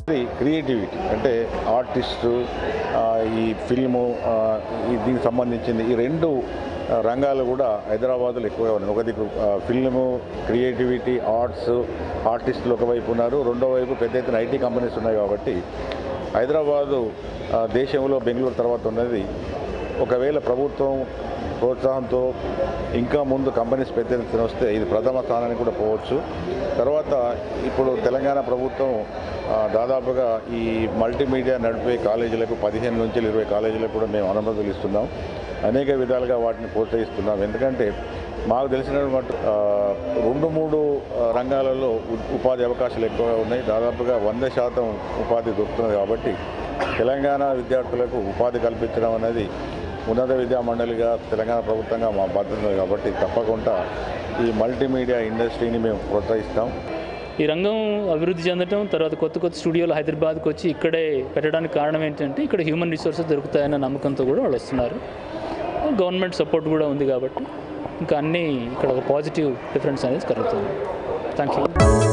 creativity అంటే artist ఆ, ఈ ఫిల్ము ఆ, ఈ దీనికి సంబంధించింది ఈ రెండు ఆ, రంగాలు కూడా హైదరాబాద్లో ఎక్కువగా ఉన్నాయి ఒక దిక్కు ఆ, ఫిల్ము క్రియేటివిటీ ఆర్ట్స్ ఆర్టిస్టులు ఒకవైపు ఉన్నారు రెండో వైపు పెద్ద ఎత్తున ఐటీ కంపెనీస్ ఉన్నాయి కాబట్టి హైదరాబాదు ఆ, దేశంలో బెంగళూరు తర్వాత ఉన్నది ఒకవేళ ప్రభుత్వం ప్రోత్సాహంతో ఇంకా ముందు కంపెనీస్ పెద్ద ఎత్తున వస్తే ఇది ప్రథమ స్థానానికి కూడా పోవచ్చు తర్వాత ఇప్పుడు తెలంగాణ ప్రభుత్వం ఆ, దాదాపుగా ఈ మల్టీమీడియా నడిపే కాలేజీలకు పదిహేను నుంచి ఇరవై కాలేజీలకు కూడా మేము అనుమతులు ఇస్తున్నాం అనేక విధాలుగా వాటిని ప్రోత్సహిస్తున్నాం ఎందుకంటే మాకు తెలిసినటువంటి ఆ, రెండు మూడు ఆ, రంగాలలో ఉ- ఉపాధి అవకాశాలు ఎక్కువగా ఉన్నాయి దాదాపుగా వంద శాతం ఉపాధి దొరుకుతుంది కాబట్టి తెలంగాణ విద్యార్థులకు ఉపాధి కల్పించడం అనేది ఉన్నత విద్యా మండలిగా తెలంగాణ ప్రభుత్వంగా మా బాధ్యత ఉంది కాబట్టి తప్పకుండా ఈ మల్టీమీడియా ఇండస్ట్రీని మేము ప్రోత్సహిస్తాం ఈ రంగం అభివృద్ధి చెందడం తర్వాత కొత్త కొత్త స్టూడియోలు హైదరాబాద్కి వచ్చి ఇక్కడే పెట్టడానికి కారణం ఏంటంటే ఇక్కడ హ్యూమన్ రిసోర్సెస్ దొరుకుతాయన్న నమ్మకంతో కూడా వాళ్ళు వస్తున్నారు గవర్నమెంట్ సపోర్ట్ కూడా ఉంది కాబట్టి ఇంకా అన్నీ ఇక్కడ ఒక పాజిటివ్ డిఫరెన్స్ అనేది కలుగుతుంది థ్యాంక్ యూ